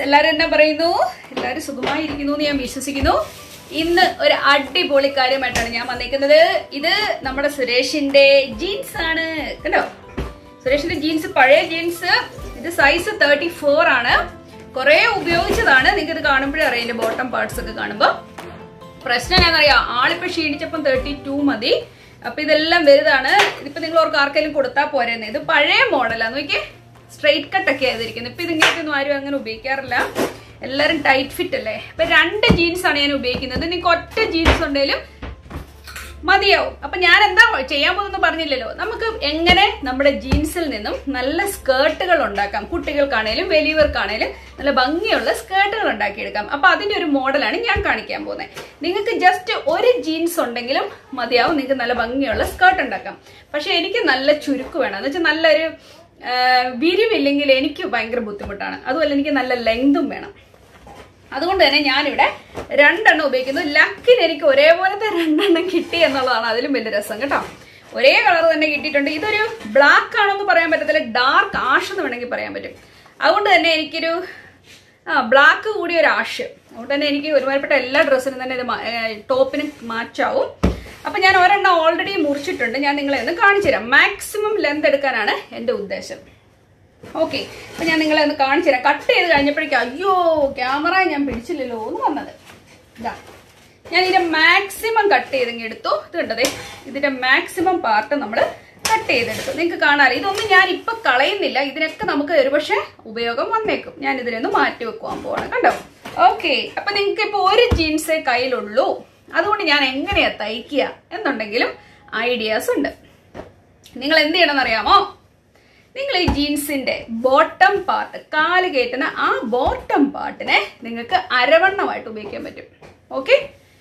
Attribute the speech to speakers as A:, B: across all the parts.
A: എല്ലാരും എന്നാ പറയുന്നു എല്ലാരും സുഖമായിരിക്കുന്നു എന്ന് ഞാൻ വിശ്വസിക്കുന്നു ഇന്ന് ഒരു അടിപൊളി കാര്യമായിട്ടാണ് ഞാൻ വന്നിരിക്കുന്നത് ഇത് നമ്മുടെ സുരേഷിന്റെ ജീൻസ് ആണ് കണ്ടോ സുരേഷിന്റെ ജീൻസ് പഴയ ജീൻസ് ഇത് സൈസ് തേർട്ടി ഫോർ ആണ് കുറെ ഉപയോഗിച്ചതാണ് നിങ്ങൾക്ക് ഇത് കാണുമ്പോഴേ അറിയാം ഇതിന്റെ ബോട്ടം പാർട്സ് ഒക്കെ കാണുമ്പോ പ്രശ്നം എന്നാന്നറിയാം ആളിപ്പോ ക്ഷീണിച്ചപ്പം തേർട്ടി ടു മതി അപ്പൊ ഇതെല്ലാം വലുതാണ് ഇതിപ്പോ നിങ്ങൾ ഓർക്ക് ആർക്കെങ്കിലും കൊടുത്താൽ പോരെന്ന് ഇത് പഴയ മോഡലാണ് നോക്കിയേ സ്ട്രെയിറ്റ് കട്ട് ഒക്കെ ആയിരിക്കുന്നത് ഇപ്പൊ ഇതിങ്ങനെയൊന്നും ആരും അങ്ങനെ ഉപയോഗിക്കാറില്ല എല്ലാരും ടൈറ്റ് ഫിറ്റ് അല്ലേ അപ്പൊ രണ്ട് ജീൻസ് ആണ് ഞാൻ ഉപയോഗിക്കുന്നത് നിങ്ങൾക്ക് ഒറ്റ ജീൻസ് ഉണ്ടെങ്കിലും മതിയാവും അപ്പൊ ഞാൻ എന്താ ചെയ്യാൻ പോകുന്നത് പറഞ്ഞില്ലല്ലോ നമുക്ക് എങ്ങനെ നമ്മുടെ ജീൻസിൽ നിന്നും നല്ല സ്കേർട്ടുകൾ ഉണ്ടാക്കാം കുട്ടികൾക്കാണേലും വലിയവർക്കാണേലും നല്ല ഭംഗിയുള്ള സ്കേർട്ടുകൾ ഉണ്ടാക്കിയെടുക്കാം അപ്പൊ അതിന്റെ ഒരു മോഡലാണ് ഞാൻ കാണിക്കാൻ പോകുന്നത് നിങ്ങൾക്ക് ജസ്റ്റ് ഒരു ജീൻസ് ഉണ്ടെങ്കിലും മതിയാവും നിങ്ങൾക്ക് നല്ല ഭംഗിയുള്ള സ്കേർട്ട് ഉണ്ടാക്കാം പക്ഷെ എനിക്ക് നല്ല ചുരുക്ക് വേണം എന്ന് വെച്ചാൽ നല്ലൊരു ആ, വിരിവില്ലെങ്കിൽ എനിക്ക് ഭയങ്കര ബുദ്ധിമുട്ടാണ് അതുപോലെ എനിക്ക് നല്ല ലെങ്തും വേണം അതുകൊണ്ട് തന്നെ ഞാനിവിടെ രണ്ടെണ്ണം ഉപയോഗിക്കുന്നു ലക്കിന് എനിക്ക് ഒരേപോലത്തെ രണ്ടെണ്ണം കിട്ടി എന്നുള്ളതാണ് അതിലും വലിയ രസം കേട്ടോ ഒരേ കളർ തന്നെ കിട്ടിയിട്ടുണ്ട് ഇതൊരു ബ്ലാക്ക് ആണെന്ന് പറയാൻ പറ്റത്തില്ല ഡാർക്ക് ആഷ് എന്ന് വേണമെങ്കിൽ പറയാൻ പറ്റും അതുകൊണ്ട് തന്നെ എനിക്കൊരു ആ ബ്ലാക്ക് കൂടിയ ഒരു ആഷ് അതുകൊണ്ട് തന്നെ എനിക്ക് ഒരുമാതിരിപ്പെട്ട എല്ലാ ഡ്രസ്സിനും തന്നെ ഇത് മാ- ഏ, ടോപ്പിനും മാച്ചാവും അപ്പൊ ഞാൻ ഒരെണ്ണം ഓൾറെഡി മുറിച്ചിട്ടുണ്ട് ഞാൻ നിങ്ങളെ ഒന്ന് കാണിച്ചു തരാം മാക്സിമം ലെന്ത് എടുക്കാനാണ് എന്റെ ഉദ്ദേശം ഓക്കെ അപ്പൊ ഞാൻ നിങ്ങളെ ഒന്ന് കാണിച്ചു തരാം കട്ട് ചെയ്ത് കഴിഞ്ഞപ്പോഴേക്കും അയ്യോ ക്യാമറ ഞാൻ പിടിച്ചില്ലല്ലോ എന്ന് വന്നത് ഇതാ ഞാൻ ഇതിന്റെ മാക്സിമം കട്ട് ചെയ്തെങ്കിൽ എടുത്തു ഇത് കണ്ടതേ ഇതിന്റെ മാക്സിമം പാർട്ട് നമ്മൾ കട്ട് ചെയ്തെടുത്തു നിങ്ങൾക്ക് കാണാറ് ഇതൊന്നും ഞാൻ ഇപ്പൊ കളയുന്നില്ല ഇതിനൊക്കെ നമുക്ക് ഒരുപക്ഷെ ഉപയോഗം വന്നേക്കും ഞാൻ ഇതിനൊന്ന് മാറ്റി വെക്കുവാൻ പോവാണ് കണ്ടോ ഓക്കെ അപ്പൊ നിങ്ങൾക്ക് ഇപ്പൊ ഒരു ജീൻസേ കയ്യിലുള്ളൂ അതുകൊണ്ട് ഞാൻ എങ്ങനെയാ തയ്ക്കുക എന്നുണ്ടെങ്കിലും ഐഡിയാസ് ഉണ്ട് നിങ്ങൾ എന്ത് ചെയ്യണമെന്ന് അറിയാമോ നിങ്ങൾ ഈ ജീൻസിന്റെ ബോട്ടം പാർട്ട് കാല് കയറ്റുന്ന ആ ബോട്ടം പാർട്ടിനെ നിങ്ങൾക്ക് അരവണ്ണമായിട്ട് ഉപയോഗിക്കാൻ പറ്റും ഓക്കെ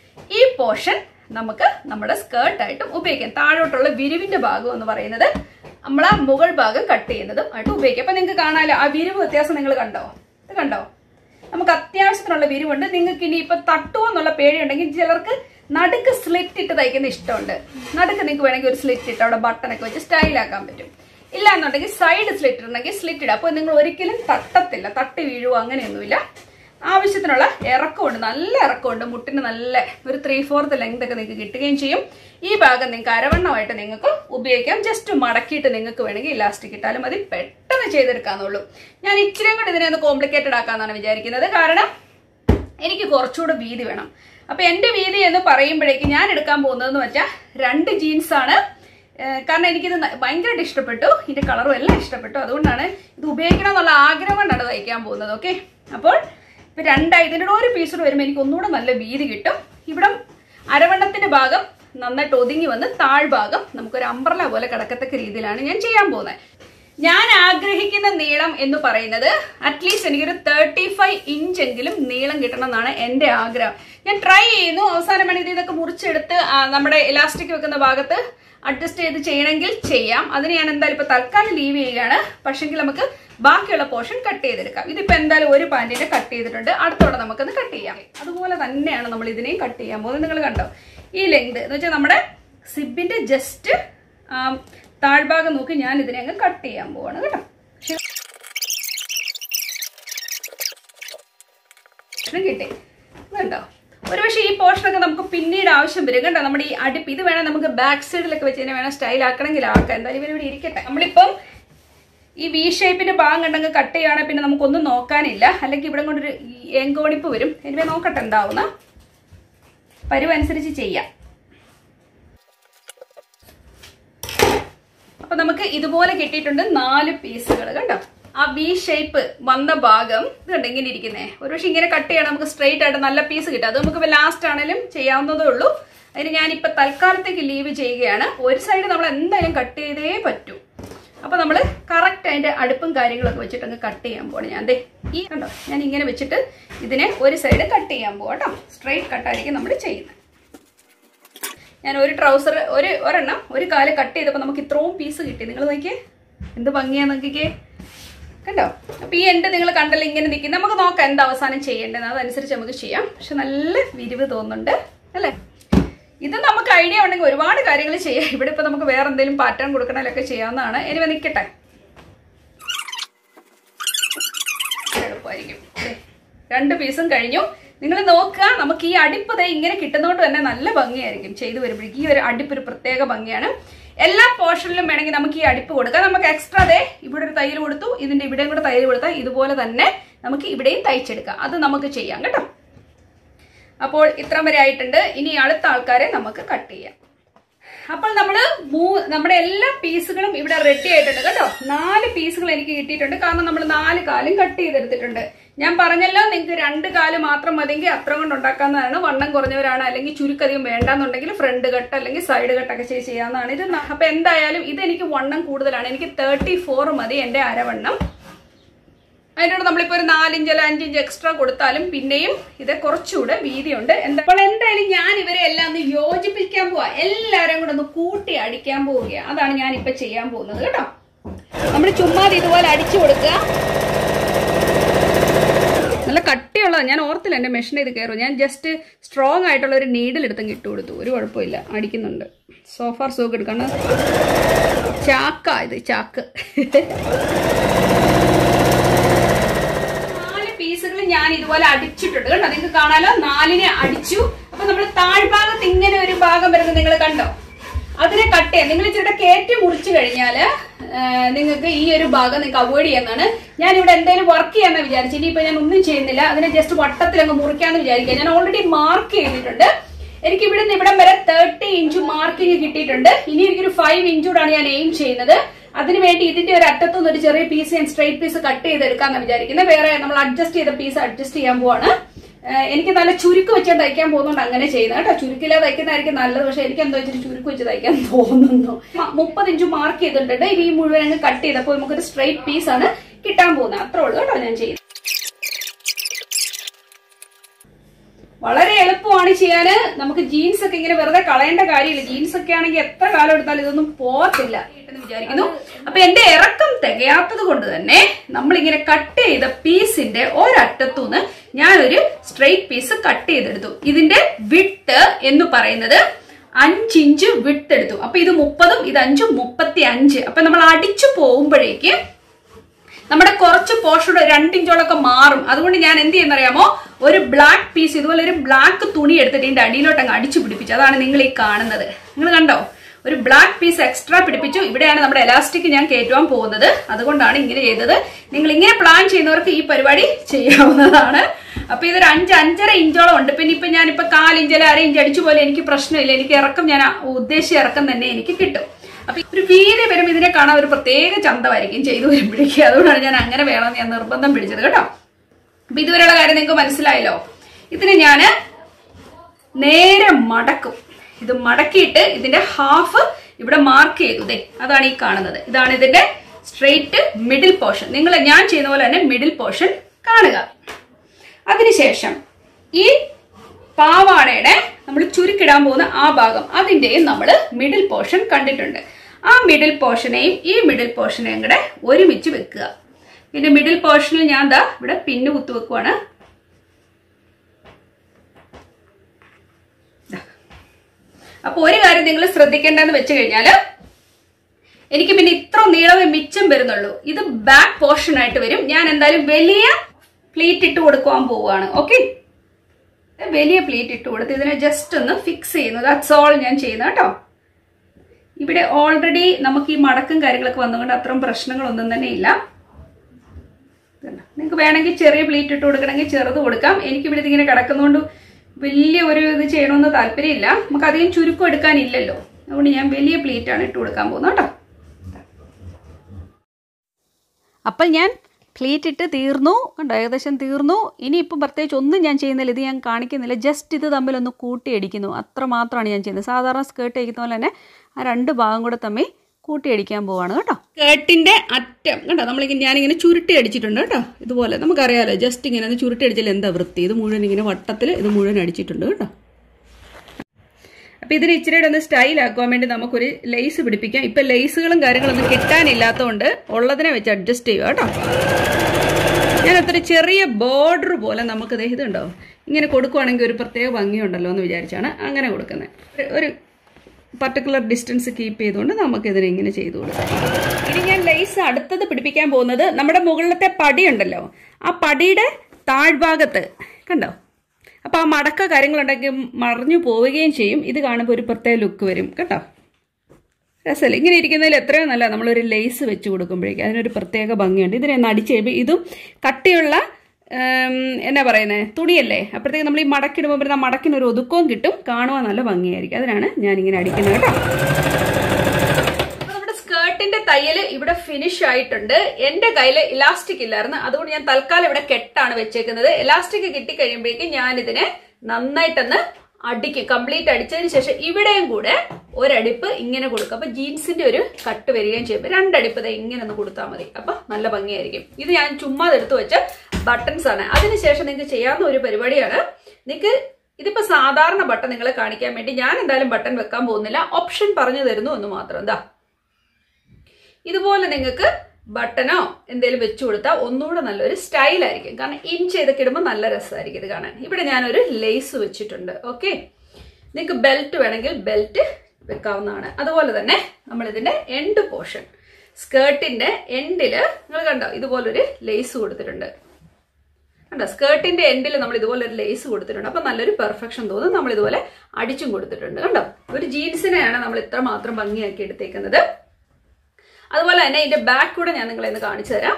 A: ഈ പോർഷൻ നമുക്ക് നമ്മുടെ സ്കേർട്ടായിട്ടും ഉപയോഗിക്കാം താഴോട്ടുള്ള വിരിവിന്റെ ഭാഗം എന്ന് പറയുന്നത് നമ്മൾ ആ മുകൾ ഭാഗം കട്ട് ചെയ്യുന്നതും ആയിട്ട് ഉപയോഗിക്കാം അപ്പൊ നിങ്ങൾക്ക് കാണാലോ ആ വിരിവ് വ്യത്യാസം നിങ്ങൾ കണ്ടോ ഇത് കണ്ടോ നമുക്ക് അത്യാവശ്യത്തിനുള്ള വിരിവുണ്ട് നിങ്ങൾക്ക് ഇനി ഇപ്പൊ തട്ടുമോ എന്നുള്ള പേടിയുണ്ടെങ്കിൽ ചിലർക്ക് നടുക്ക് സ്ലിറ്റ് ഇട്ട് തയ്ക്കുന്ന ഇഷ്ടമുണ്ട് നടുക്ക് നിങ്ങൾക്ക് വേണമെങ്കിൽ ഒരു സ്ലിറ്റ് ഇട്ട് അവിടെ ബട്ടണൊക്കെ വെച്ച് സ്റ്റൈലാക്കാൻ പറ്റും ഇല്ല എന്നുണ്ടെങ്കിൽ സൈഡ് സ്ലിറ്റ് ഇടണമെങ്കിൽ സ്ലിറ്റ് ഇടുക അപ്പോൾ നിങ്ങൾ ഒരിക്കലും തട്ടത്തില്ല തട്ടി വീഴുവോ അങ്ങനെയൊന്നുമില്ല ആവശ്യത്തിനുള്ള ഇറക്കമുണ്ട് നല്ല ഇറക്കമുണ്ട് മുട്ടിന് നല്ല ഒരു ത്രീ ഫോർത്ത് ലെങ്ത് ഒക്കെ നിങ്ങൾക്ക് കിട്ടുകയും ചെയ്യും ഈ ഭാഗം നിങ്ങൾക്ക് അരവണ്ണമായിട്ട് നിങ്ങൾക്ക് ഉപയോഗിക്കാം ജസ്റ്റ് മടക്കിയിട്ട് നിങ്ങൾക്ക് വേണമെങ്കിൽ ഇലാസ്റ്റിക് ഇട്ടാലും മതി പെട്ടെന്ന് ചെയ്തെടുക്കാന്നുള്ളൂ ഞാൻ ഇച്ചിരിയും കൂടി ഇതിനെ ഒന്ന് കോംപ്ലിക്കേറ്റഡ് ആക്കാന്നാണ് വിചാരിക്കുന്നത് കാരണം എനിക്ക് കുറച്ചുകൂടെ വീതി വേണം അപ്പൊ എന്റെ വീതി എന്ന് പറയുമ്പോഴേക്ക് ഞാൻ എടുക്കാൻ പോകുന്നതെന്ന് വെച്ചാൽ രണ്ട് ജീൻസ് ആണ് ഏഹ് കാരണം എനിക്കിത് ന- ഭയങ്കരമായിട്ട് ഇഷ്ടപ്പെട്ടു ഇതിന്റെ കളറും എല്ലാം ഇഷ്ടപ്പെട്ടു അതുകൊണ്ടാണ് ഇത് ഉപയോഗിക്കണം എന്നുള്ള ആഗ്രഹം കൊണ്ടാണ് തയ്ക്കാൻ പോകുന്നത് ഓക്കെ അപ്പോൾ ഇപ്പൊ രണ്ടായി ഇതിൻ്റെ കൂടെ ഒരു പീസ് വരുമ്പോൾ എനിക്ക് ഒന്നുകൂടെ നല്ല വീതി കിട്ടും ഇവിടെ അരവണ്ണത്തിന്റെ ഭാഗം നന്നായിട്ട് ഒതുങ്ങി വന്ന് താഴ്ഭാഗം നമുക്കൊരു അംബ്രല പോലെ കിടക്കത്തക്ക രീതിയിലാണ് ഞാൻ ചെയ്യാൻ പോകുന്നത് ഞാൻ ആഗ്രഹിക്കുന്ന നീളം എന്ന് പറയുന്നത് അറ്റ്ലീസ്റ്റ് എനിക്കൊരു തേർട്ടി ഫൈവ് ഇഞ്ച് എങ്കിലും നീളം കിട്ടണം എന്നാണ് എന്റെ ആഗ്രഹം ഞാൻ ട്രൈ ചെയ്യുന്നു അവസാനം വേണമെങ്കിൽ ഇതൊക്കെ മുറിച്ചെടുത്ത് ആ, നമ്മുടെ ഇലാസ്റ്റിക് വെക്കുന്ന ഭാഗത്ത് അഡ്ജസ്റ്റ് ചെയ്ത് ചെയ്യണമെങ്കിൽ ചെയ്യാം അതിന് ഞാൻ എന്തായാലും ഇപ്പൊ തൽക്കാലം ലീവ് ചെയ്യുകയാണ് പക്ഷെങ്കിൽ നമുക്ക് ബാക്കിയുള്ള പോർഷൻ കട്ട് ചെയ്തെടുക്കാം ഇതിപ്പോ എന്തായാലും ഒരു പാന്റിനെ കട്ട് ചെയ്തിട്ടുണ്ട് അടുത്തോടെ നമുക്കൊന്ന് കട്ട് ചെയ്യാം അതുപോലെ തന്നെയാണ് നമ്മൾ ഇതിനെയും കട്ട് ചെയ്യാൻ പോകുന്നത് നിങ്ങൾ കണ്ടോ ഈ ലെങ്ത് എന്ന് വെച്ചാൽ നമ്മുടെ സിബിന്റെ ജസ്റ്റ് താഴ്ഭാഗം നോക്കി ഞാൻ ഇതിനെ അങ്ങ് കട്ട് ചെയ്യാൻ പോവാണ് കേട്ടോ ഭക്ഷണം കിട്ടി കണ്ടോ ഒരു പക്ഷേ ഈ പോർഷനൊക്കെ നമുക്ക് പിന്നീട് ആവശ്യം വരും കണ്ടോ നമ്മുടെ ഈ അടുപ്പ് ഇത് വേണം നമുക്ക് ബാക്ക് സൈഡിലൊക്കെ വെച്ച് ഇതിനെ വേണം സ്റ്റൈൽ ആക്കണമെങ്കിൽ ആക്കാം എന്തായാലും ഇവരിവിടെ ഇരിക്കട്ടെ നമ്മളിപ്പം ഈ വി ഷേപ്പിന്റെ ഭാഗം കണ്ടങ്ങ് കട്ട് ചെയ്യുകയാണെങ്കിൽ പിന്നെ നമുക്കൊന്നും നോക്കാനില്ല അല്ലെങ്കിൽ ഇവിടെ കൊണ്ടൊരു എങ്കോണിപ്പ് വരും എനിവേ നോക്കട്ടെ എന്താവുന്ന പരുവനുസരിച്ച് ചെയ്യാം അപ്പൊ നമുക്ക് ഇതുപോലെ കിട്ടിയിട്ടുണ്ട് നാല് പീസുകൾ കണ്ടോ ആ വി ഷേപ്പ് വന്ന ഭാഗം ഇത് കണ്ടോ ഇങ്ങനെ ഇരിക്കുന്നേ ഒരു പക്ഷെ ഇങ്ങനെ കട്ട് ചെയ്യണം നമുക്ക് സ്ട്രെയിറ്റ് ആയിട്ട് നല്ല പീസ് കിട്ടും അത് നമുക്ക് ലാസ്റ്റ് ആണെങ്കിലും ചെയ്യാവുന്നതേ ഉള്ളൂ അതിന് ഞാൻ ഇപ്പൊ തൽക്കാലത്തേക്ക് ലീവ് ചെയ്യുകയാണ് ഒരു സൈഡ് നമ്മൾ എന്തായാലും കട്ട് ചെയ്തേ പറ്റൂ അപ്പൊ നമ്മൾ കറക്റ്റ് അതിന്റെ അടുപ്പും കാര്യങ്ങളൊക്കെ വെച്ചിട്ട് അങ്ങ് കട്ട് ചെയ്യാൻ പോകണം ഞാൻ ദേ ഈ കണ്ടോ ഞാൻ ഇങ്ങനെ വെച്ചിട്ട് ഇതിനെ ഒരു സൈഡ് കട്ട് ചെയ്യാൻ പോകാം കേട്ടോ സ്ട്രെയിറ്റ് കട്ടായിരിക്കും നമ്മൾ ചെയ്യുന്നത് ഞാൻ ഒരു ട്രൗസർ ഒരു ഒരെണ്ണം ഒരു കാല് കട്ട് ചെയ്തപ്പോൾ നമുക്ക് ഇത്രയും പീസ് കിട്ടി നിങ്ങൾ നോക്കിയേ എന്ത് ഭംഗിയാ നോക്കിക്കേ കണ്ടോ അപ്പൊ ഈ എണ്ട് നിങ്ങൾ കണ്ടല്ലോ ഇങ്ങനെ നിൽക്കും നമുക്ക് നോക്കാം എന്താ അവസാനം ചെയ്യേണ്ടത് അതനുസരിച്ച് നമുക്ക് ചെയ്യാം പക്ഷെ നല്ല വിരിവ് തോന്നുന്നുണ്ട് അല്ലേ ഇത് നമുക്ക് ഐഡിയ ഉണ്ടെങ്കിൽ ഒരുപാട് കാര്യങ്ങൾ ചെയ്യാം ഇവിടെ ഇപ്പൊ നമുക്ക് വേറെ എന്തെങ്കിലും പാറ്റേൺ കൊടുക്കണമല്ലൊക്കെ ചെയ്യാവുന്നതാണ് ഇനി നിൽക്കട്ടെ എളുപ്പമായിരിക്കും ദേ, രണ്ട് പീസും കഴിഞ്ഞു നിങ്ങൾ നോക്കുക നമുക്ക് ഈ അടിപ്പ് ദേ ഇങ്ങനെ കിട്ടുന്നതുകൊണ്ട് തന്നെ നല്ല ഭംഗിയായിരിക്കും ചെയ്തു വരുമ്പോഴേക്കും ഈ ഒരു അടിപ്പ് ഒരു പ്രത്യേക ഭംഗിയാണ് എല്ലാ പോർഷനിലും വേണമെങ്കിൽ നമുക്ക് ഈ അടിപ്പ് കൊടുക്കാം നമുക്ക് എക്സ്ട്രാ ദേ ഇവിടെ ഒരു തയ്യൽ കൊടുത്തു ഇതിന്റെ ഇവിടെയും കൂടെ തയ്യൽ കൊടുത്താൽ ഇതുപോലെ തന്നെ നമുക്ക് ഇവിടെയും തയ്ച്ചെടുക്കാം അത് നമുക്ക് ചെയ്യാം കേട്ടോ അപ്പോൾ ഇത്രയും വരെ ആയിട്ടുണ്ട് ഇനി അടുത്ത ആൾക്കാരെ നമുക്ക് കട്ട് ചെയ്യാം അപ്പോൾ നമ്മള് മൂ നമ്മുടെ എല്ലാ പീസുകളും ഇവിടെ റെഡി ആയിട്ടുണ്ട് കേട്ടോ നാല് പീസുകൾ എനിക്ക് കിട്ടിയിട്ടുണ്ട് കാരണം നമ്മൾ നാല് കാലും കട്ട് ചെയ്തെടുത്തിട്ടുണ്ട് ഞാൻ പറഞ്ഞല്ലോ നിങ്ങൾക്ക് രണ്ട് കാല് മാത്രം മതിയെങ്കിൽ അത്ര കൊണ്ട് ഉണ്ടാക്കാവുന്നതാണ് വണ്ണം കുറഞ്ഞവരാണ് അല്ലെങ്കിൽ ചുരുക്കധികം വേണ്ടാന്നുണ്ടെങ്കിൽ ഫ്രണ്ട് കട്ട് അല്ലെങ്കിൽ സൈഡ് കട്ടൊക്കെ ചെയ്ത് ചെയ്യാവുന്നതാണ് ഇത് ന- അപ്പൊ എന്തായാലും ഇത് എനിക്ക് വണ്ണം കൂടുതലാണ് എനിക്ക് തേർട്ടി ഫോർ മതി എന്റെ അരവണ്ണം അതിനോട് നമ്മളിപ്പോ ഒരു നാലിഞ്ച് അല്ല അഞ്ചിഞ്ച് എക്സ്ട്രാ കൊടുത്താലും പിന്നെയും ഇത് കുറച്ചുകൂടെ വീതിയുണ്ട് എന്താ അപ്പോൾ എന്തായാലും ഞാൻ ഇവരെ എല്ലാം ഒന്ന് യോജിപ്പിക്കാൻ പോവാ എല്ലാവരും കൂടെ ഒന്ന് കൂട്ടി അടിക്കാൻ പോവുക അതാണ് ഞാൻ ഇപ്പൊ ചെയ്യാൻ പോകുന്നത് കേട്ടോ നമ്മൾ ചുമ്മാതെ ഇതുപോലെ അടിച്ചു കൊടുക്കുക നല്ല കട്ടിയുള്ളത് ഞാൻ ഓർത്തില്ല എന്റെ മെഷീൻ ഇത് കയറും ഞാൻ ജസ്റ്റ് സ്ട്രോങ് ആയിട്ടുള്ള ഒരു നീഡിൽ എടുത്തങ്ങ് ഇട്ട് കൊടുത്തു ഒരു കുഴപ്പമില്ല അടിക്കുന്നുണ്ട് സോഫാർ സോക്ക് എടുക്കണം ചാക്ക ഇത് ചാക്ക് നാല് പീസുകൾ ഞാൻ ഇതുപോലെ അടിച്ചിട്ടുണ്ട് കേട്ടോ നിങ്ങൾക്ക് കാണാലോ നാലിനെ അടിച്ചു അപ്പൊ നമ്മൾ താഴ്ഭാഗത്ത് ഇങ്ങനെ ഒരു ഭാഗം വരുന്നത് നിങ്ങൾ കണ്ടോ അതിനെ കട്ട് ചെയ്യാം നിങ്ങൾ ഇച്ചിരി കയറ്റി മുറിച്ചു കഴിഞ്ഞാല് നിങ്ങൾക്ക് ഈ ഒരു ഭാഗം നിങ്ങൾക്ക് അവോയ്ഡ് ചെയ്യാന്നാണ് ഞാൻ ഇവിടെ എന്തെങ്കിലും വർക്ക് ചെയ്യാന്ന് വിചാരിച്ചു ഇനിയിപ്പോ ഞാൻ ഒന്നും ചെയ്യുന്നില്ല അതിനെ ജസ്റ്റ് വട്ടത്തിൽ അങ്ങ് മുറിക്കാന്ന് വിചാരിക്കുക ഞാൻ ഓൾറെഡി മാർക്ക് ചെയ്തിട്ടുണ്ട് എനിക്ക് ഇവിടെ നിന്ന് ഇവിടം വരെ തേർട്ടി ഇഞ്ച് മാർക്കിംഗ് കിട്ടിയിട്ടുണ്ട് ഇനി എനിക്കൊരു ഫൈവ് ഇഞ്ചൂടാണ് ഞാൻ എയിം ചെയ്യുന്നത് അതിനുവേണ്ടി ഇതിന്റെ ഒരു അറ്റത്തുനിന്ന് ഒരു ചെറിയ പീസ് ഞാൻ സ്ട്രൈറ്റ് പീസ് കട്ട് ചെയ്തെടുക്കാന്ന് വിചാരിക്കുന്നത് വേറെ നമ്മൾ അഡ്ജസ്റ്റ് ചെയ്ത പീസ് അഡ്ജസ്റ്റ് ചെയ്യാൻ പോവാണ് ഏഹ് എനിക്ക് നല്ല ചുരുക്ക് വെച്ച് തയ്ക്കാൻ പോകുന്നുണ്ട് അങ്ങനെ ചെയ്യുന്നത് കേട്ടോ ചുരുക്കില്ലാതെ തയ്ക്കുന്നതായിരിക്കും നല്ലത് പക്ഷെ എനിക്ക് എന്തോ വെച്ചിട്ട് ചുരുക്ക് വെച്ച് തയ്ക്കാൻ തോന്നുന്നു മ- മുപ്പത് ഇഞ്ച് മാർക്ക് ചെയ്തിട്ടുണ്ട് ഇനി ഈ മുഴുവൻ അങ്ങ് കട്ട് ചെയ്തപ്പോൾ നമുക്കൊരു സ്ട്രൈറ്റ് പീസ് ആണ് കിട്ടാൻ പോകുന്നത് അത്രേ ഉള്ളൂ കേട്ടോ ഞാൻ ചെയ്യുന്നത് വളരെ എളുപ്പമാണ് ചെയ്യാന് നമുക്ക് ജീൻസ് ഒക്കെ ഇങ്ങനെ വെറുതെ കളയേണ്ട കാര്യമില്ല ജീൻസ് ഒക്കെ ആണെങ്കിൽ എത്ര കാലം എടുത്താലും ഇതൊന്നും പോകത്തില്ല എന്ന് വിചാരിക്കുന്നു അപ്പൊ എന്റെ ഇറക്കം തികയാത്തത് കൊണ്ട് തന്നെ നമ്മൾ ഇങ്ങനെ കട്ട് ചെയ്ത പീസിന്റെ ഒരറ്റത്തുനിന്ന് ഞാനൊരു സ്ട്രെയിറ്റ് പീസ് കട്ട് ചെയ്തെടുത്തു ഇതിന്റെ വിട്ട് എന്ന് പറയുന്നത് അഞ്ചിഞ്ച് വിട്ട് എടുത്തു അപ്പൊ ഇത് മുപ്പതും ഇത് അഞ്ചും മുപ്പത്തി അഞ്ച് അപ്പൊ നമ്മൾ അടിച്ചു പോകുമ്പോഴേക്ക് നമ്മുടെ കുറച്ച് പോർഷൻ രണ്ടിഞ്ചോളൊക്കെ മാറും അതുകൊണ്ട് ഞാൻ എന്ത് ചെയ്യുന്നറിയാമോ ഒരു ബ്ലാക്ക് പീസ് ഇതുപോലെ ഒരു ബ്ലാക്ക് തുണി എടുത്തിട്ട് ഇതിന്റെ അടിയിലോട്ട് അങ്ങ് അടിച്ചു പിടിപ്പിച്ചു അതാണ് നിങ്ങൾ ഈ കാണുന്നത് നിങ്ങൾ കണ്ടോ ഒരു ബ്ലാക്ക് പീസ് എക്സ്ട്രാ പിടിപ്പിച്ചു ഇവിടെയാണ് നമ്മുടെ എലാസ്റ്റിക് ഞാൻ കയറ്റുവാൻ പോകുന്നത് അതുകൊണ്ടാണ് ഇങ്ങനെ ചെയ്തത് നിങ്ങൾ ഇങ്ങനെ പ്ലാൻ ചെയ്യുന്നവർക്ക് ഈ പരിപാടി ചെയ്യാവുന്നതാണ് അപ്പൊ ഇതൊരു അഞ്ച് അഞ്ചര ഇഞ്ചോളം ഉണ്ട് പിന്നെ ഇപ്പൊ ഞാനിപ്പോ കാലിഞ്ചല അര ഇഞ്ച് അടിച്ചു പോലെ എനിക്ക് പ്രശ്നമില്ല എനിക്ക് ഇറക്കം ഞാൻ ഉദ്ദേശിച്ച ഇറക്കം തന്നെ എനിക്ക് കിട്ടും അപ്പൊ ഒരു വീതി വരുമ്പോൾ ഇതിനെ കാണാൻ ഒരു പ്രത്യേക ചന്തമായിരിക്കും ചെയ്തു വരുമ്പോഴേക്കും അതുകൊണ്ടാണ് ഞാൻ അങ്ങനെ വേണമെന്ന് ഞാൻ നിർബന്ധം പിടിച്ചത് കേട്ടോ അപ്പൊ ഇതുവരെയുള്ള കാര്യം നിങ്ങൾക്ക് മനസ്സിലായല്ലോ ഇതിനെ ഞാൻ നേരെ മടക്കും ഇത് മടക്കിയിട്ട് ഇതിന്റെ ഹാഫ് ഇവിടെ മാർക്ക് ചെയ്തു ദേ അതാണ് ഈ കാണുന്നത് ഇതാണ് ഇതിന്റെ സ്ട്രെയിറ്റ് മിഡിൽ പോർഷൻ നിങ്ങൾ ഞാൻ ചെയ്യുന്ന പോലെ തന്നെ മിഡിൽ പോർഷൻ കാണുക അതിനുശേഷം ഈ പാവാടയുടെ നമ്മൾ ചുരുക്കിടാൻ പോകുന്ന ആ ഭാഗം അതിന്റെയും നമ്മൾ മിഡിൽ പോർഷൻ കണ്ടിട്ടുണ്ട് ആ മിഡിൽ പോർഷനെയും ഈ മിഡിൽ പോർഷനെയും കൂടെ ഒരുമിച്ച് വെക്കുക ഇതിന്റെ മിഡിൽ പോർഷനിൽ ഞാൻ ദാ ഇവിടെ പിന്ന് കുത്തു വെക്കുവാണ് ദാ. അപ്പൊ ഒരു കാര്യം നിങ്ങൾ ശ്രദ്ധിക്കേണ്ടതെന്ന് വെച്ച് കഴിഞ്ഞാല് എനിക്ക് പിന്നെ ഇത്ര നീളമേ മിച്ചം വരുന്നുള്ളൂ ഇത് ബാക്ക് പോർഷൻ ആയിട്ട് വരും ഞാൻ എന്തായാലും വലിയ പ്ലീറ്റ് ഇട്ട് കൊടുക്കുവാൻ പോവുകയാണ് ഓക്കെ വലിയ പ്ലീറ്റ് ഇട്ട് കൊടുത്ത് ഇതിനെ ജസ്റ്റ് ഒന്ന് ഫിക്സ് ചെയ്യുന്നു ദാറ്റ്സ് ഓൾ ഞാൻ ചെയ്യുന്നത് കേട്ടോ ഇവിടെ ഓൾറെഡി നമുക്ക് ഈ മടക്കും കാര്യങ്ങളൊക്കെ വന്നുകൊണ്ട് അത്രയും പ്രശ്നങ്ങളൊന്നും തന്നെ ഇല്ല നിങ്ങൾക്ക് വേണമെങ്കിൽ ചെറിയ പ്ലീറ്റ് ഇട്ട് കൊടുക്കണമെങ്കിൽ ചെറുത് കൊടുക്കാം എനിക്ക് ഇവിടെ ഇതിങ്ങനെ കിടക്കുന്നതുകൊണ്ട് വലിയ ഒരു ഇത് ചെയ്യണമെന്ന് താല്പര്യമില്ല നമുക്ക് അധികം ചുരുക്കം എടുക്കാനില്ലല്ലോ അതുകൊണ്ട് ഞാൻ വലിയ പ്ലീറ്റ് ആണ് ഇട്ട് കൊടുക്കാൻ പോകുന്നത് കേട്ടോ അപ്പോൾ ഞാൻ പ്ലീറ്റ് ഇട്ട് തീർന്നു കണ്ടോ ഏകദേശം തീർന്നു ഇനിയിപ്പം പ്രത്യേകിച്ച് ഒന്നും ഞാൻ ചെയ്യുന്നില്ല ഇത് ഞാൻ കാണിക്കുന്നില്ല ജസ്റ്റ് ഇത് തമ്മിലൊന്ന് കൂട്ടിയടിക്കുന്നു അത്ര മാത്രമാണ് ഞാൻ ചെയ്യുന്നത് സാധാരണ സ്കേർട്ട് അടിക്കുന്ന പോലെ തന്നെ ആ രണ്ട് ഭാഗം കൂടെ തമ്മിൽ കൂട്ടിയടിക്കാൻ പോവാണ് കേട്ടോ സ്കേർട്ടിന്റെ അറ്റം കണ്ടോ നമ്മളിങ്ങനെ ഞാനിങ്ങനെ ചുരുട്ടി അടിച്ചിട്ടുണ്ട് കേട്ടോ ഇതുപോലെ നമുക്കറിയാലോ ജസ്റ്റ് ഇങ്ങനെ ഒന്ന് ചുരുട്ടി അടിച്ചാൽ എന്താ വൃത്തി ഇത് മുഴുവൻ ഇങ്ങനെ വട്ടത്തിൽ ഇത് മുഴുവൻ അടിച്ചിട്ടുണ്ട് കേട്ടോ അപ്പൊ ഇതിന് ഇച്ചിരി ഒന്ന് സ്റ്റൈൽ ആക്കുവാൻ വേണ്ടി നമുക്കൊരു ലേസ് പിടിപ്പിക്കാം ഇപ്പൊ ലേസുകളും കാര്യങ്ങളൊന്നും കിട്ടാനില്ലാത്തതുകൊണ്ട് ഉള്ളതിനെ വെച്ച് അഡ്ജസ്റ്റ് ചെയ്യുക കേട്ടോ ഞാൻ അത്ര ചെറിയ ബോർഡർ പോലെ നമുക്ക് ദേ ഇതുണ്ടോ ഇങ്ങനെ കൊടുക്കുവാണെങ്കിൽ ഒരു പ്രത്യേക ഭംഗിയുണ്ടല്ലോ എന്ന് വിചാരിച്ചാണ് അങ്ങനെ കൊടുക്കുന്നത് ഒരു- ഒരു പർട്ടിക്കുലർ ഡിസ്റ്റൻസ് കീപ്പ് ചെയ്തുകൊണ്ട് നമുക്ക് ഇതിനെ ഇങ്ങനെ ചെയ്തു കൊടുക്കാം ഇനി ഞാൻ ലേസ് അടുത്തത് പിടിപ്പിക്കാൻ പോകുന്നത് നമ്മുടെ മുകളിലത്തെ പടി ഉണ്ടല്ലോ ആ പടിയുടെ താഴ്ഭാഗത്ത് കണ്ടോ അപ്പോൾ ആ മടക്ക കാര്യങ്ങളുണ്ടെങ്കിൽ മറിഞ്ഞു പോവുകയും ചെയ്യും ഇത് കാണുമ്പോൾ ഒരു പ്രത്യേക ലുക്ക് വരും കേട്ടോ രസമല്ല ഇങ്ങനെ ഇരിക്കുന്നതിൽ എത്രയോ നല്ല നമ്മളൊരു ലേസ് വെച്ച് കൊടുക്കുമ്പോഴേക്കും അതിനൊരു പ്രത്യേക ഭംഗിയുണ്ട് ഇതിനെ ഒന്ന് അടിച്ച് കഴിയുമ്പോൾ ഇതും കട്ടിയുള്ള ഉം, എന്നാ പറയുന്നത് തുണിയല്ലേ അപ്പോഴത്തേക്ക് നമ്മൾ ഈ മടക്കിടുമ്പോൾ വരുന്ന ആ മടക്കിനൊരു ഒതുക്കവും കിട്ടും കാണുവാൻ നല്ല ഭംഗിയായിരിക്കും അതിനാണ് ഞാനിങ്ങനെ അടിക്കുന്നത് കേട്ടോ അപ്പൊ നമ്മുടെ സ്കേർട്ടിന്റെ തയ്യൽ ഇവിടെ ഫിനിഷ് ആയിട്ടുണ്ട് എന്റെ കയ്യിൽ ഇലാസ്റ്റിക് ഇല്ലായിരുന്നു അതുകൊണ്ട് ഞാൻ തൽക്കാലം ഇവിടെ കെട്ടാണ് വെച്ചേക്കുന്നത് ഇലാസ്റ്റിക് കിട്ടിക്കഴിയുമ്പോഴേക്കും ഞാൻ ഇതിനെ നന്നായിട്ടൊന്ന് അടിക്കും കംപ്ലീറ്റ് അടിച്ചതിന് ശേഷം ഇവിടെയും കൂടെ ഒരടിപ്പ് ഇങ്ങനെ കൊടുക്കും അപ്പൊ ജീൻസിന്റെ ഒരു കട്ട് വരികയും ചെയ്യും രണ്ടടിപ്പ് ദേ ഇങ്ങനെ ഒന്ന് കൊടുത്താൽ മതി അപ്പൊ നല്ല ഭംഗിയായിരിക്കും ഇത് ഞാൻ ചുമ്മാ എടുത്തു വെച്ച ബട്ടൺസ് ആണ് അതിനുശേഷം നിങ്ങൾക്ക് ചെയ്യാവുന്ന ഒരു പരിപാടിയാണ് നിങ്ങൾക്ക് ഇതിപ്പോ സാധാരണ ബട്ടൺ നിങ്ങളെ കാണിക്കാൻ വേണ്ടി ഞാൻ എന്തായാലും ബട്ടൺ വെക്കാൻ പോകുന്നില്ല ഓപ്ഷൻ പറഞ്ഞു തരുന്നു എന്ന് മാത്രം എന്താ ഇതുപോലെ നിങ്ങൾക്ക് ബട്ടണോ എന്തെങ്കിലും വെച്ചു കൊടുത്താൽ ഒന്നുകൂടെ നല്ലൊരു സ്റ്റൈലായിരിക്കും കാരണം ഇൻ ചെയ്തൊക്കെ ഇടുമ്പോൾ നല്ല രസമായിരിക്കും ഇത് കാണാൻ ഇവിടെ ഞാനൊരു ലേസ് വെച്ചിട്ടുണ്ട് ഓക്കെ നിങ്ങൾക്ക് ബെൽറ്റ് വേണമെങ്കിൽ ബെൽറ്റ് വെക്കാവുന്നതാണ് അതുപോലെ തന്നെ നമ്മൾ ഇതിന്റെ എൻഡ് പോർഷൻ സ്കേർട്ടിന്റെ എൻഡില് നിങ്ങൾ കണ്ടോ ഇതുപോലൊരു ലേസ് കൊടുത്തിട്ടുണ്ട് കണ്ടോ സ്കേർട്ടിന്റെ എൻഡിൽ നമ്മൾ ഇതുപോലെ ഒരു ലേസ് കൊടുത്തിട്ടുണ്ട് അപ്പൊ നല്ലൊരു പെർഫെക്ഷൻ തോന്നും നമ്മൾ ഇതുപോലെ അടിച്ചും കൊടുത്തിട്ടുണ്ട് കണ്ടോ ഒരു ജീൻസിനെയാണ് നമ്മൾ ഇത്ര മാത്രം ഭംഗിയാക്കി എടുത്തേക്കുന്നത് അതുപോലെ തന്നെ ഇതിന്റെ ബാക്ക് കൂടെ ഞാൻ നിങ്ങളെ ഒന്ന് കാണിച്ചു തരാം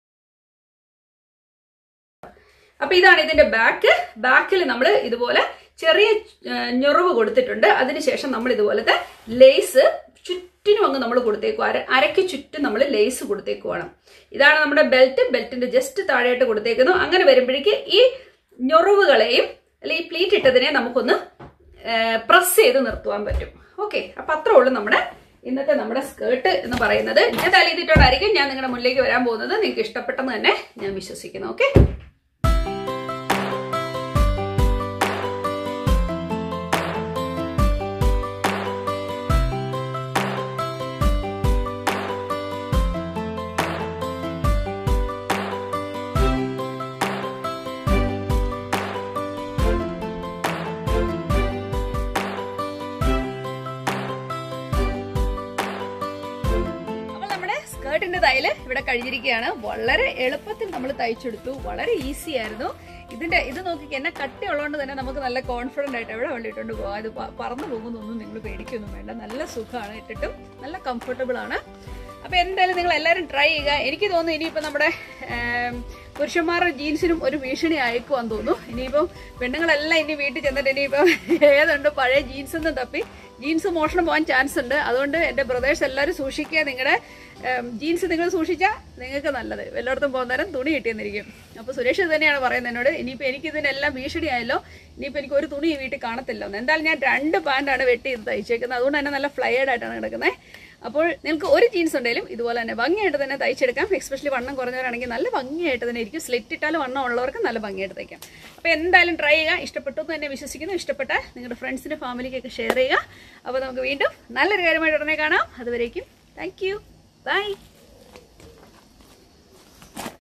A: അപ്പൊ ഇതാണ് ഇതിന്റെ ബാക്ക് ബാക്കിൽ നമ്മൾ ഇതുപോലെ ചെറിയ ആ, ഞൊറിവ് കൊടുത്തിട്ടുണ്ട് അതിനുശേഷം നമ്മൾ ഇതുപോലത്തെ ലേസ് ചുറ്റിനും അങ്ങ് നമ്മൾ കൊടുത്തേക്കും അര അരയ്ക്ക് ചുറ്റും നമ്മൾ ലേസ് കൊടുത്തേക്കുവാണ് ഇതാണ് നമ്മുടെ ബെൽറ്റ് ബെൽറ്റിന്റെ ജസ്റ്റ് താഴെയായിട്ട് കൊടുത്തേക്കുന്നു അങ്ങനെ വരുമ്പോഴേക്ക് ഈ ഞൊറിവുകളെയും അല്ലെ ഈ പ്ലീറ്റ് ഇട്ടതിനെ നമുക്കൊന്ന് പ്രസ് ചെയ്ത് നിർത്തുവാൻ പറ്റും ഓക്കെ അപ്പൊ അത്രേ ഉള്ളൂ നമ്മുടെ ഇന്നത്തെ നമ്മുടെ സ്കേർട്ട് എന്ന് പറയുന്നത് ഞാൻ തല ചെയ്തിട്ടുണ്ടായിരിക്കും ഞാൻ നിങ്ങളുടെ മുന്നിലേക്ക് വരാൻ പോകുന്നത് നിങ്ങൾക്ക് ഇഷ്ടപ്പെട്ടെന്ന് തന്നെ ഞാൻ വിശ്വസിക്കുന്നു ഓക്കെ അപ്പോൾ നമ്മുടെ സ്കേർട്ടിന്റെ തയ്യല് ഇവിടെ കഴിഞ്ഞിരിക്കുകയാണ് വളരെ എളുപ്പത്തിൽ നമ്മൾ തയ്ച്ചെടുത്തു വളരെ ഈസി ആയിരുന്നു ഇതിന്റെ ഇത് നോക്കി എന്നെ കട്ടി ഉള്ളതുകൊണ്ട് തന്നെ നമുക്ക് നല്ല കോൺഫിഡന്റ് ആയിട്ട് എവിടെ വേണ്ടിയിട്ടുണ്ട് പോകാം ഇത് പ- പറന്നു പോകുന്നൊന്നും നിങ്ങൾ പേടിക്കൊന്നും വേണ്ട നല്ല സുഖമാണ് ഇട്ടിട്ടും നല്ല കംഫർട്ടബിൾ ആണ് അപ്പൊ എന്തായാലും നിങ്ങൾ എല്ലാവരും ട്രൈ ചെയ്യുക എനിക്ക് തോന്നുന്നു ഇനിയിപ്പോ നമ്മുടെ ഏം, പുരുഷന്മാരുടെ ജീൻസിനും ഒരു ഭീഷണി അയക്കുവാന്ന് തോന്നുന്നു ഇനിയിപ്പം പെണ്ണുങ്ങളെല്ലാം ഇനി വീട്ടിൽ ചെന്നിട്ട് ഇനിയിപ്പം ഏതുണ്ട് പഴയ ജീൻസ് ഒന്നും തപ്പി ജീൻസ് മോഷണം പോകാൻ ചാൻസ് ഉണ്ട് അതുകൊണ്ട് എന്റെ ബ്രദേഴ്സ് എല്ലാവരും സൂക്ഷിക്കുക നിങ്ങളുടെ ജീൻസ് നിങ്ങൾ സൂക്ഷിച്ചാൽ നിങ്ങൾക്ക് നല്ലത് എല്ലായിടത്തും പോകുന്ന നേരം തുണി കിട്ടിയെന്നിരിക്കും അപ്പൊ സുരേഷ് ഇത് തന്നെയാണ് പറയുന്നത് എന്നോട് ഇനിയിപ്പോ എനിക്ക് ഇതിനെല്ലാം ഭീഷണിയായല്ലോ ഇനിയിപ്പോ എനിക്ക് ഒരു തുണി ഈ വീട്ടിൽ കാണത്തില്ല എന്ന് എന്തായാലും ഞാൻ രണ്ട് പാന്റാണ് വെട്ടി ഇത് തയ്ച്ചേക്കുന്നത് അതുകൊണ്ട് തന്നെ നല്ല ഫ്ലയേഡ് ആയിട്ടാണ് കിടക്കുന്നത് അപ്പോൾ നിങ്ങൾക്ക് ഒരു ജീൻസ് ഉണ്ടെങ്കിലും ഇതുപോലെ തന്നെ ഭംഗിയായിട്ട് തന്നെ തയ്ച്ചെടുക്കാം എസ്പെഷ്യലി വണ്ണം കുറഞ്ഞവരാണെങ്കിൽ നല്ല ഭംഗിയായിട്ട് തന്നെ ഇരിക്കും സ്ലിറ്റ് ഇട്ടാലും വണ്ണം ഉള്ളവർക്ക് നല്ല ഭംഗിയായിട്ട് തയ്ക്കാം അപ്പോൾ എന്തായാലും ട്രൈ ചെയ്യുക ഇഷ്ടപ്പെട്ടു എന്ന് തന്നെ വിശ്വസിക്കുന്നു ഇഷ്ടപ്പെട്ട നിങ്ങളുടെ ഫ്രണ്ട്സിന് ഫാമിലിക്കൊക്കെ ഷെയർ ചെയ്യുക അപ്പോൾ നമുക്ക് വീണ്ടും നല്ലൊരു കാര്യമായിട്ട് ഉടനെ കാണാം അതുവരേക്കും താങ്ക് യു ബൈ